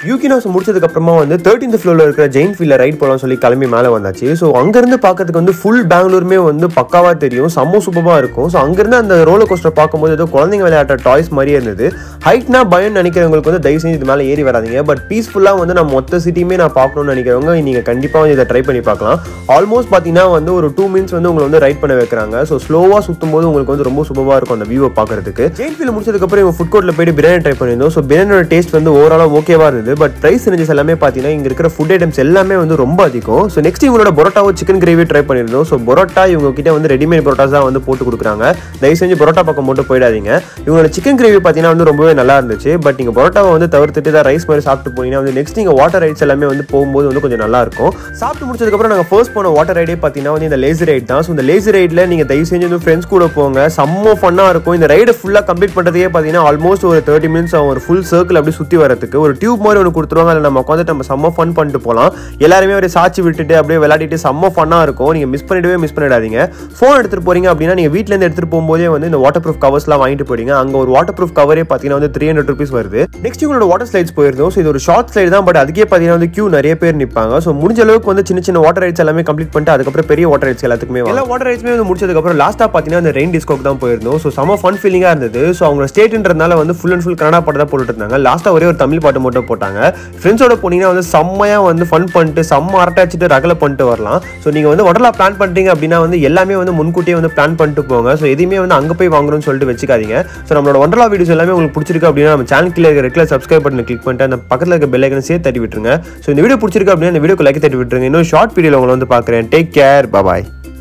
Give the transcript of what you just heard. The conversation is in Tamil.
யூகினாஸ் முடிச்சதுக்கு அப்புறமா வந்து தேர்ட்டீன்த் ஃப்ளோரில் இருக்கிற ஜெயின் ஃபீல்டில் ரைட் போகலாம் சொல்லி கிளம்பி மேலே வந்தாச்சு ஸோ அங்கேருந்து பார்க்கறதுக்கு வந்து ஃபுல் பெங்களூருமே வந்து பக்காவாக தெரியும் செம்ம சூப்பராக இருக்கும் ஸோ அங்கேருந்து அந்த ரோலர் கோஸ்டர் பார்க்கும்போது ஏதோ குழந்தைங்க விளையாடுற டாய்ஸ் மாதிரியே இருந்தது ஹைட்னா பயம் நினைக்கிறவங்களுக்கு வந்து தயவு செஞ்சு இது மேலே ஏறி வராதீங்க பட் பீஸ்ஃபுல்லாக வந்து நான் மொத்த சிட்டியுமே நான் பார்க்கணும்னு நினைக்கிறவங்க நீங்கள் கண்டிப்பாக வந்து இதை ட்ரை பண்ணி பார்க்கலாம் ஆல்மோஸ்ட் பார்த்தீங்கன்னா வந்து ஒரு டூ மினிட்ஸ் வந்து உங்களை வந்து ரைட் பண்ண வைக்கிறாங்க ஸோ ஸ்லோவாக சுற்றும் போது உங்களுக்கு வந்து ரொம்ப சூப்பராக இருக்கும் அந்த வியூவை பார்க்கறதுக்கு ஜெயின் ஃபீல் முடிச்சதுக்கப்புறம் இவங்க ஃபுட் கோர்ட்டில் போயிட்டு பிரியாணி ட்ரை பண்ணியிருந்தோம் ஸோ பிரியாணியோட டேஸ்ட் வந்து ஓவராலாக ஓகேவா இருந்தது பட் ப்ரைஸ் ரேஞ்சஸ் எல்லாமே பார்த்தீங்கன்னா இங்கே இருக்கிற ஃபுட் ஐட்டம்ஸ் எல்லாமே வந்து ரொம்ப அதிகம் ஸோ நெக்ஸ்ட் இவங்களோட பரோட்டாவோ சிக்கன் கிரேவி ட்ரை பண்ணியிருந்தோம் ஸோ பரோட்டா இவங்க கிட்ட வந்து ரெடிமேட் பரோட்டாஸ் தான் வந்து போட்டு கொடுக்குறாங்க தயவு செஞ்சு பரோட்டா பக்கம் மட்டும் போயிடாதீங்க இவங்களோட சிக்கன் கிரேவி பார்த்தீங்கன்னா வந்து ரொம்பவே நல்லா இருந்துச்சு பட் நீங்கள் பரோட்டாவை வந்து தவிர்த்துட்டு தான் ரைஸ் மாதிரி சாப்பிட்டு போனீங்கன்னா வந்து நெக்ஸ்ட் நீங்கள் வாட்டர் ரைட்ஸ் எல்லாமே வந்து போகும்போது வந்து கொஞ்சம் நல்லா இருக்கும் சாப்பிட்டு முடிச்சதுக்கப்புறம் நாங்கள் ஃபர்ஸ்ட் போன வாட்டர் ரைடே பார்த்தீங்கன்னா வந்து இந்த லேசி ரைட் தான் ஸோ இந்த லேசி ரைடில் நீங்கள் தயவு செஞ்சு வந்து ஃப்ரெண்ட்ஸ் கூட போங்க செம்ம ஃபன்னாக இருக்கும் இந்த ரைடை ஃபுல்லாக கம்ப்ளீட் பண்ணுறதுக்கே பார்த்தீங்கன்னா ஆல்மோஸ்ட் ஒரு தேர்ட்டி மினிட்ஸ் ஒரு ஃபுல் சர்க்கிள் அப்படி சுற்றி வரதுக்கு ஒரு டியூப் மாதிரி ஒன்று கொடுத்துருவாங்க அதில் நம்ம உட்காந்துட்டு நம்ம செம்ம ஃபன் பண்ணிட்டு போகலாம் எல்லாருமே ஒரு சாட்சி விட்டுட்டு அப்படியே விளையாடிட்டு செம்ம ஃபன்னாக இருக்கும் நீங்கள் மிஸ் பண்ணிடவே மிஸ் பண்ணிடாதீங்க ஃபோன் எடுத்துகிட்டு போறீங்க அப்படின்னா நீங்கள் வீட்டிலேருந்து எடுத்துகிட்டு போகும்போதே வந்து இந்த வாட்டர் ப்ரூஃப் கவர்ஸ்லாம் வாங்கிட்டு போறீங்க அங்கே ஒரு வாட்டர் ப்ரூஃப் கவரே பார்த்தீங்கன்னா வந்து த்ரீ ஹண்ட்ரட் ருபீஸ் வருது நெக்ஸ்ட் உங்களோட வாட்டர் ஸ்லைட்ஸ் போயிருந்தோம் ஸோ இது ஒரு ஷார்ட் ஸ்லைட் தான் பட் அதுக்கே பார்த்தீங்கன்னா வந்து கியூ நிறைய பேர் நிற்பாங்க ஸோ முடிஞ்ச அளவுக்கு வந்து சின்ன சின்ன வாட்டர் ரைட்ஸ் எல்லாமே கம்ப்ளீட் பண்ணிட்டு அதுக்கப்புறம் பெரிய வாட்டர் ரைட்ஸ் எல்லாத்துக்குமே எல்லா வாட்டர் ரைட்ஸுமே வந்து முடிச்சதுக்கப்புறம் லாஸ்ட்டாக பார்த்தீங்கன்னா அந்த ரெயின் டிஸ்கோக்கு தான் போயிருந்தோம் ஸோ செம ஃபன் ஃபீலிங்காக இருந்தது ஸோ அவங்க ஸ்டேட்ன்றதுனால வந்து ஃபுல் அண்ட் ஃபுல் கன்னடா பாட்டு தான் போட்டுட்டு இருந்தாங்க லாஸ்ட்டாக ஒரே ஒரு தமிழ் பாட்டு மட்டும் போட்டாங்க ஃப்ரெண்ட்ஸோட போனீங்கன்னா வந்து செம்மையாக வந்து ஃபன் பண்ணிட்டு செம்ம அரட்டாச்சிட்டு ரகலை பண்ணிட்டு வரலாம் ஸோ நீங்கள் வந்து உடலா பிளான் பண்ணுறீங்க அப்படின்னா வந்து எல்லாமே வந்து முன்கூட்டியே வந்து பிளான் பண்ணிட்டு போங்க ஸோ எதையுமே வந்து அங்கே போய் வாங்குறோம்னு சொல்லிட்டு வச்சுக்காதீங்க ஸோ நம்மளோட ஒண்டர்லா வீடியோஸ் எல்லாமே உங்களுக்கு பிடிச்சிருக்கு அப்படின்னா நம்ம சேனல் கீழே இருக்கிற ரெகுலர் சப்ஸ்கிரைப் பட்டனை கிளிக் பண்ணிட்டு அந்த பக்கத்தில் இருக்க பெல் ஐக்கனை சேர்த்து தட்டி விட்டுருங்க ஸோ இந்த வீடியோ பிடிச்சிருக்கு அப்படின்னா இந்த வீடியோக்கு லைக் தட்டி விட்டுருங்க இன்னும் ஷார்ட் வீடியோவில் உங்களை வந்து பார்க்குறேன் டேக் கேர் பாய்